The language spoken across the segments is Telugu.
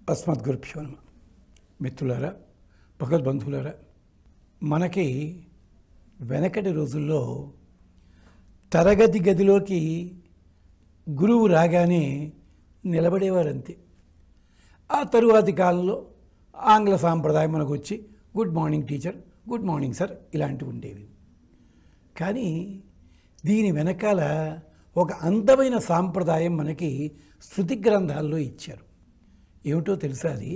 అస్మద్గురుభ్యో నమ మిత్రులారా భగవద్బంధువులారా మనకి వెనకటి రోజుల్లో తరగతి గదిలోకి గురువు రాగానే నిలబడేవారంతే ఆ తరువాతి కాలంలో ఆంగ్ల సాంప్రదాయం మనకు వచ్చి good morning teacher good morning sir ఇలాంటివి ఉండేవి కానీ దీని వెనకాల ఒక అందమైన సాంప్రదాయం మనకి శృతి గ్రంథాల్లో ఇచ్చారు ఏమిటో తెలుసా అది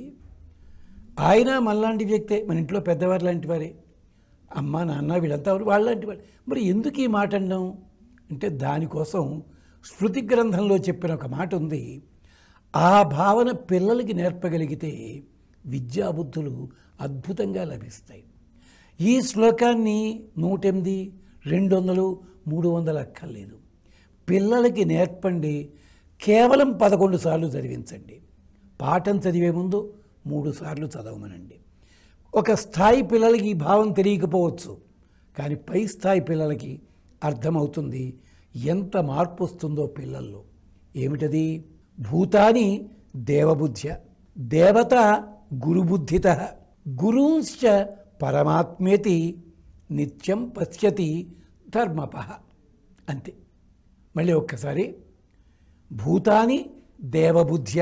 ఆయన మనలాంటి వ్యక్తే మన ఇంట్లో పెద్దవారు లాంటి వారే అమ్మ నాన్న వీళ్ళంతా వాళ్ళలాంటి వారు మరి ఎందుకు ఈ మాట అన్నాం అంటే దానికోసం శృతి గ్రంథంలో చెప్పిన ఒక మాట ఉంది ఆ భావన పిల్లలకి నేర్పగలిగితే విద్యాబుద్ధులు అద్భుతంగా లభిస్తాయి ఈ శ్లోకాన్ని నూటెనిమిది రెండు వందలు మూడు వందలు అక్కర్లేదు పిల్లలకి నేర్పండి కేవలం పదకొండు సార్లు చదివించండి పాఠం చదివే ముందు మూడు సార్లు చదవమనండి ఒక స్థాయి పిల్లలకి ఈ భావం తెలియకపోవచ్చు కానీ పై స్థాయి పిల్లలకి అర్థమవుతుంది ఎంత మార్పు వస్తుందో పిల్లల్లో ఏమిటది భూతాని దేవబుద్ధ్య దేవత గురుబుద్ధిత గురూంశ్చ పరమాత్మేతి నిత్యం పశ్యతి ధర్మప అంతే మళ్ళీ ఒక్కసారి భూతాని దేవబుద్ధ్య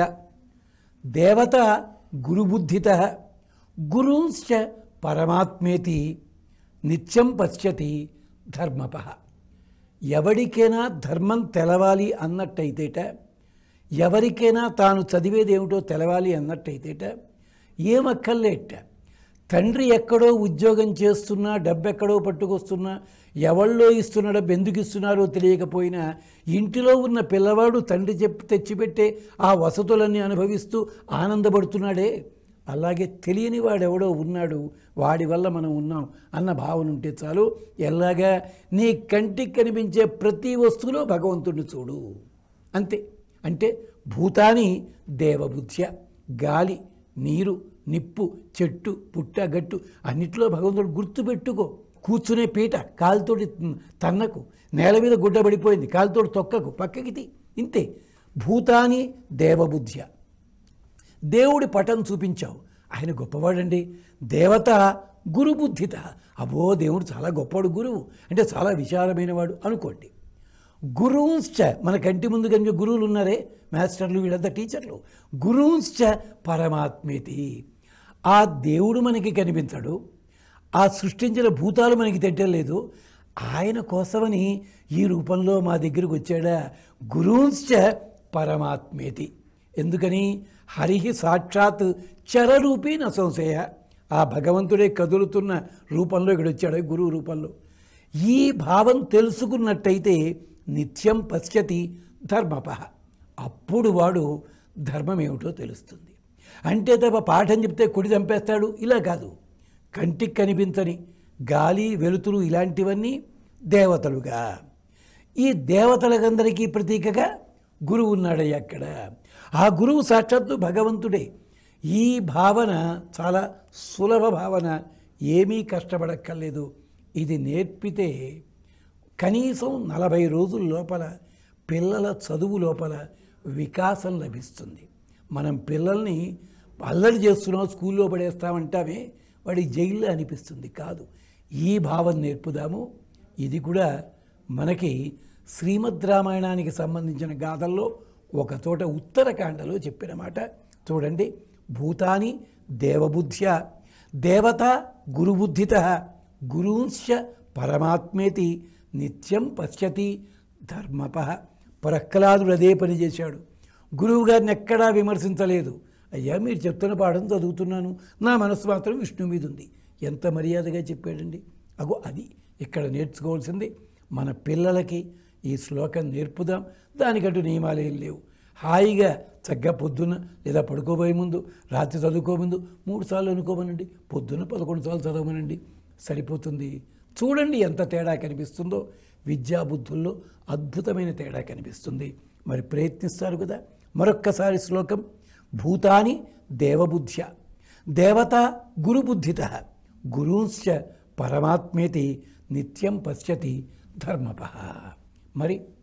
దేవత గురుబుద్ధిత గురూంశ్చ పరమాత్మేతి నిత్యం పశ్యతి ధర్మప ఎవరికైనా ధర్మం తెలవాలి అన్నట్టయితేట ఎవరికైనా తాను చదివేది ఏమిటో తెలవాలి అన్నట్టయితేట ఏమక్కర్లేట తండ్రి ఎక్కడో ఉద్యోగం చేస్తున్నా డబ్బెక్కడో పట్టుకొస్తున్నా ఎవళ్ళో ఇస్తున్న డబ్బు ఎందుకు ఇస్తున్నారో తెలియకపోయినా ఇంటిలో ఉన్న పిల్లవాడు తండ్రి చెప్పి తెచ్చిపెట్టే ఆ వసతులన్నీ అనుభవిస్తూ ఆనందపడుతున్నాడే అలాగే తెలియని వాడెవడో ఉన్నాడు వాడి వల్ల మనం ఉన్నాం అన్న భావన ఉంటే చాలు ఎలాగా నీ కంటికి కనిపించే ప్రతి వస్తువులో భగవంతుడిని చూడు అంతే అంటే భూతాని దేవబుద్ధ్య గాలి నీరు నిప్పు చెట్టు పుట్ట గట్టు అన్నిట్లో భగవంతుడు గుర్తుపెట్టుకో కూర్చునే పీట కాలుతోటి తన్నకు నేల మీద గుడ్డ పడిపోయింది కాలుతోటి తొక్కకు పక్కకి తీ ఇంతే భూతాని దేవబుద్ధ్య దేవుడి పటం చూపించావు ఆయన గొప్పవాడండి దేవత గురుబుద్ధిత అబ్బో దేవుడు చాలా గొప్పవాడు గురువు అంటే చాలా విశాలమైన వాడు అనుకోండి గురువుశ్చ మన కంటి ముందు కనుక గురువులు ఉన్నారే మాస్టర్లు వీళ్ళంతా టీచర్లు గురువుశ్చ పరమాత్మేతి ఆ దేవుడు మనకి కనిపించాడు ఆ సృష్టించిన భూతాలు మనకి తెట్టలేదు ఆయన కోసమని ఈ రూపంలో మా దగ్గరికి వచ్చాడా గురువుశ్చ పరమాత్మేతి ఎందుకని హరి సాక్షాత్ చరరూపీ న సంశయ ఆ భగవంతుడే కదులుతున్న రూపంలో ఇక్కడ వచ్చాడు గురువు రూపంలో ఈ భావం తెలుసుకున్నట్టయితే నిత్యం పశ్యతి ధర్మప అప్పుడు వాడు ధర్మం ఏమిటో తెలుస్తుంది అంటే తప్ప పాఠం చెప్తే కుడి చంపేస్తాడు ఇలా కాదు కంటికి కనిపించని గాలి వెలుతురు ఇలాంటివన్నీ దేవతలుగా ఈ దేవతలకందరికీ ప్రతీకగా గురువు ఉన్నాడయ్య అక్కడ ఆ గురువు సాక్షాత్తు భగవంతుడే ఈ భావన చాలా సులభ భావన ఏమీ కష్టపడక్కర్లేదు ఇది నేర్పితే కనీసం నలభై రోజుల లోపల పిల్లల చదువు లోపల వికాసం లభిస్తుంది మనం పిల్లల్ని అల్లరి చేస్తున్నాం స్కూల్లో పడేస్తామంటామే వాడి జైల్లో అనిపిస్తుంది కాదు ఈ భావం నేర్పుదాము ఇది కూడా మనకి శ్రీమద్ రామాయణానికి సంబంధించిన గాథల్లో ఒక చోట ఉత్తరకాండలో చెప్పిన మాట చూడండి భూతాని దేవబుద్ధ్య దేవత గురుబుద్ధిత గురూంశ పరమాత్మేతి నిత్యం పశ్యతి ధర్మప ప్రహ్లాదుడు అదే పని చేశాడు గురువు గారిని ఎక్కడా విమర్శించలేదు అయ్యా మీరు చెప్తున్న పాఠం చదువుతున్నాను నా మనసు మాత్రం విష్ణు మీద ఉంది ఎంత మర్యాదగా చెప్పాడండి అగో అది ఇక్కడ నేర్చుకోవాల్సింది మన పిల్లలకి ఈ శ్లోకం నేర్పుదాం దానికంటూ నియమాలు ఏం లేవు హాయిగా చక్కగా పొద్దున్న లేదా పడుకోబోయే ముందు రాత్రి చదువుకో ముందు మూడు సార్లు అనుకోమనండి పొద్దున్న పదకొండు సార్లు చదవమనండి సరిపోతుంది చూడండి ఎంత తేడా కనిపిస్తుందో విద్యాబుద్ధుల్లో అద్భుతమైన తేడా కనిపిస్తుంది మరి ప్రయత్నిస్తారు కదా మరొక్కసారి శ్లోకం భూతాని దేవబుద్ధ్య దేవత గురుబుద్ధిత గురూంశ్చ పరమాత్మేతి నిత్యం పశ్యతి ధర్మప మరి